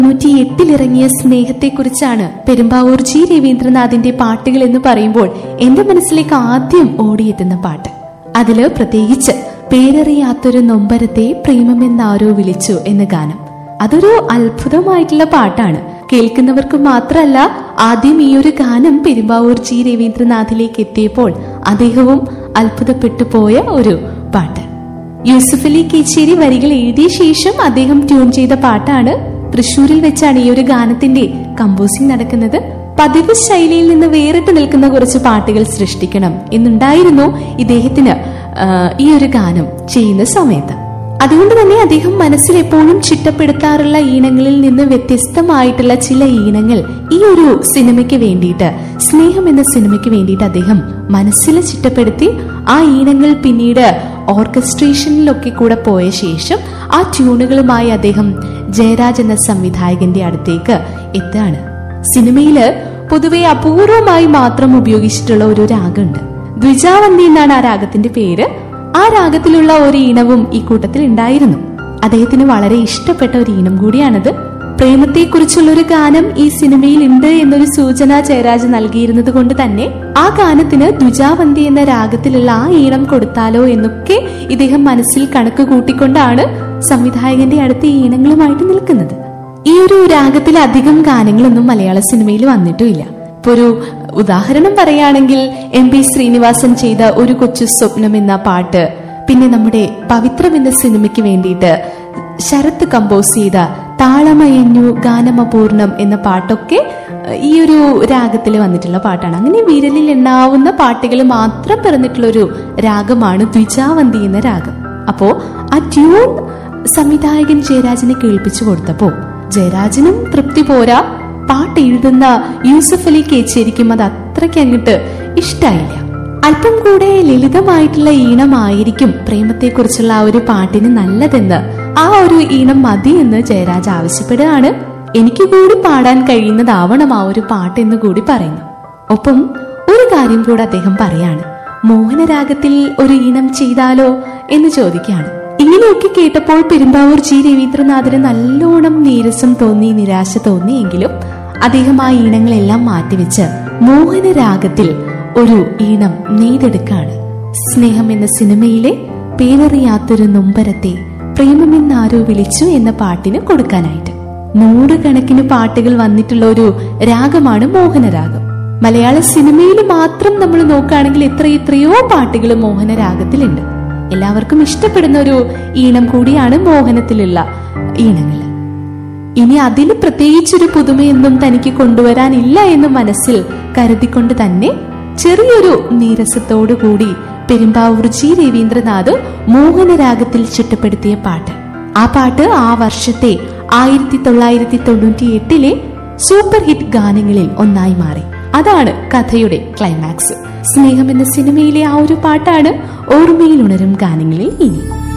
തൊണ്ണൂറ്റി എട്ടിലിറങ്ങിയ സ്നേഹത്തെക്കുറിച്ചാണ് പെരുമ്പാവൂർ ജി രവീന്ദ്രനാഥിന്റെ പാട്ടുകൾ എന്ന് പറയുമ്പോൾ എന്റെ മനസ്സിലേക്ക് ആദ്യം ഓടിയെത്തുന്ന പാട്ട് അതില് പ്രത്യേകിച്ച് പേരറിയാത്തൊരു നൊമ്പരത്തെ പ്രേമമെന്നാരോ വിളിച്ചു എന്ന ഗാനം അതൊരു അത്ഭുതമായിട്ടുള്ള പാട്ടാണ് കേൾക്കുന്നവർക്ക് മാത്രമല്ല ആദ്യം ഈ ഒരു ഗാനം പെരുമ്പാവൂർ ജി രവീന്ദ്രനാഥിലേക്ക് എത്തിയപ്പോൾ അദ്ദേഹവും അത്ഭുതപ്പെട്ടു പോയ ഒരു പാട്ട് യൂസുഫ് അലി കേച്ചേരി വരികൾ എഴുതിയ ശേഷം അദ്ദേഹം ട്യൂൺ ചെയ്ത പാട്ടാണ് തൃശൂരിൽ വെച്ചാണ് ഈ ഒരു ഗാനത്തിന്റെ കമ്പോസിംഗ് നടക്കുന്നത് പതിവ് ശൈലിയിൽ നിന്ന് വേറിട്ട് നിൽക്കുന്ന കുറച്ച് പാട്ടുകൾ സൃഷ്ടിക്കണം എന്നുണ്ടായിരുന്നു ഇദ്ദേഹത്തിന് ആ, ഈ ഒരു ഗാനം ചെയ്യുന്ന സമയത്ത് അതുകൊണ്ട് തന്നെ അദ്ദേഹം മനസ്സിൽ എപ്പോഴും ചിട്ടപ്പെടുത്താറുള്ള ഈണങ്ങളിൽ നിന്ന് വ്യത്യസ്തമായിട്ടുള്ള ചില ഈണങ്ങൾ ഈ ഒരു സിനിമയ്ക്ക് വേണ്ടിയിട്ട് സ്നേഹം എന്ന സിനിമയ്ക്ക് വേണ്ടിയിട്ട് അദ്ദേഹം മനസ്സിൽ ചിട്ടപ്പെടുത്തി ആ ഈണങ്ങൾ പിന്നീട് ഓർക്കസ്ട്രേഷനിലൊക്കെ കൂടെ പോയ ശേഷം ആ ട്യൂണുകളുമായി അദ്ദേഹം ജയരാജ് എന്ന സംവിധായകന്റെ അടുത്തേക്ക് എത്തുകയാണ് സിനിമയില് പൊതുവെ അപൂർവമായി മാത്രം ഉപയോഗിച്ചിട്ടുള്ള ഒരു രാഗമുണ്ട് ദ്വിജാവന്തി എന്നാണ് ആ രാഗത്തിന്റെ പേര് ആ രാഗത്തിലുള്ള ഒരു ഈണവും ഈ കൂട്ടത്തിൽ ഉണ്ടായിരുന്നു അദ്ദേഹത്തിന് വളരെ ഇഷ്ടപ്പെട്ട ഒരു ഈണം കൂടിയാണത് പ്രേമത്തെക്കുറിച്ചുള്ള ഒരു ഗാനം ഈ സിനിമയിൽ ഉണ്ട് എന്നൊരു സൂചന ജയരാജ് നൽകിയിരുന്നത് കൊണ്ട് തന്നെ ആ ഗാനത്തിന് ദ്വിജാവന്തി എന്ന രാഗത്തിലുള്ള ആ ഈണം കൊടുത്താലോ എന്നൊക്കെ ഇദ്ദേഹം മനസ്സിൽ കണക്ക് കൂട്ടിക്കൊണ്ടാണ് സംവിധായകന്റെ അടുത്ത് ഈ ഈണങ്ങളുമായിട്ട് നിൽക്കുന്നത് ഈ ഒരു രാഗത്തിൽ അധികം ഗാനങ്ങളൊന്നും മലയാള സിനിമയിൽ വന്നിട്ടുമില്ല ഇപ്പൊ ഒരു ഉദാഹരണം പറയുകയാണെങ്കിൽ എം പി ശ്രീനിവാസൻ ചെയ്ത ഒരു കൊച്ചു സ്വപ്നം എന്ന പാട്ട് പിന്നെ നമ്മുടെ പവിത്രം എന്ന സിനിമയ്ക്ക് വേണ്ടിയിട്ട് ശരത്ത് കമ്പോസ് ചെയ്ത താളമയഞ്ഞു ഗാനമപൂർണം എന്ന പാട്ടൊക്കെ ഏഹ്, ഈ ഒരു രാഗത്തിൽ വന്നിട്ടുള്ള പാട്ടാണ് അങ്ങനെ വിരലിൽ എണ്ണാവുന്ന പാട്ടുകൾ മാത്രം പിറന്നിട്ടുള്ള ഒരു രാഗമാണ് ദ്വിജാവന്തി എന്ന രാഗം അപ്പോ ആ ട്യൂൺ സംവിധായകൻ ജയരാജനെ കേൾപ്പിച്ചു കൊടുത്തപ്പോ ജയരാജനും തൃപ്തി പോരാ പാട്ട് എഴുതുന്ന യൂസഫ് അലി കേച്ചേരിക്കും അത് അത്രയ്ക്ക് അങ്ങോട്ട് ഇഷ്ടായില്ല അല്പം കൂടെ ലളിതമായിട്ടുള്ള ഈണമായിരിക്കും പ്രേമത്തെക്കുറിച്ചുള്ള ആ ഒരു പാട്ടിന് നല്ലതെന്ന് ആ ഒരു ഈണം മതി എന്ന് ജയരാജ് ആവശ്യപ്പെടുകയാണ് എനിക്ക് കൂടി പാടാൻ കഴിയുന്നതാവണം ആ ഒരു പാട്ട് എന്ന് കൂടി പറയുന്നു ഒപ്പം ഒരു കാര്യം കൂടെ അദ്ദേഹം പറയാണ് മോഹനരാഗത്തിൽ ഒരു ഈണം ചെയ്താലോ എന്ന് ചോദിക്കുകയാണ് ഇങ്ങനെയൊക്കെ കേട്ടപ്പോൾ പെരുമ്പാവൂർ ജി രവീന്ദ്രനാഥിന് നല്ലോണം നീരസം തോന്നി നിരാശ തോന്നിയെങ്കിലും അദ്ദേഹം ആ ഈണങ്ങളെല്ലാം മാറ്റിവെച്ച് മോഹനരാഗത്തിൽ ഒരു ഈണം നെയ്തെടുക്കാണ് സ്നേഹം എന്ന സിനിമയിലെ പേരറിയാത്തൊരു നൊമ്പരത്തെ പ്രേമമെന്നാരോ വിളിച്ചു എന്ന പാട്ടിന് കൊടുക്കാനായിട്ട് നൂറുകണക്കിന് പാട്ടുകൾ വന്നിട്ടുള്ള ഒരു രാഗമാണ് മോഹനരാഗം മലയാള സിനിമയിൽ മാത്രം നമ്മൾ നോക്കുകയാണെങ്കിൽ എത്ര എത്രയോ പാട്ടുകൾ മോഹനരാഗത്തിലുണ്ട് എല്ലാവർക്കും ഇഷ്ടപ്പെടുന്ന ഒരു ഈണം കൂടിയാണ് മോഹനത്തിലുള്ള ഈണങ്ങൾ ഇനി അതിൽ പ്രത്യേകിച്ചൊരു പുതുമയൊന്നും തനിക്ക് കൊണ്ടുവരാനില്ല എന്ന് മനസ്സിൽ കരുതിക്കൊണ്ട് തന്നെ ചെറിയൊരു നീരസത്തോടു കൂടി പെരുമ്പാവൂർ ജി രവീന്ദ്രനാഥ് മോഹനരാഗത്തിൽ ചിട്ടപ്പെടുത്തിയ പാട്ട് ആ പാട്ട് ആ വർഷത്തെ ആയിരത്തി തൊള്ളായിരത്തി തൊണ്ണൂറ്റി എട്ടിലെ സൂപ്പർ ഹിറ്റ് ഗാനങ്ങളിൽ ഒന്നായി മാറി അതാണ് കഥയുടെ ക്ലൈമാക്സ് സ്നേഹം എന്ന സിനിമയിലെ ആ ഒരു പാട്ടാണ് ഓർമ്മയിൽ ഉണരും ഗാനങ്ങളിൽ ഇനി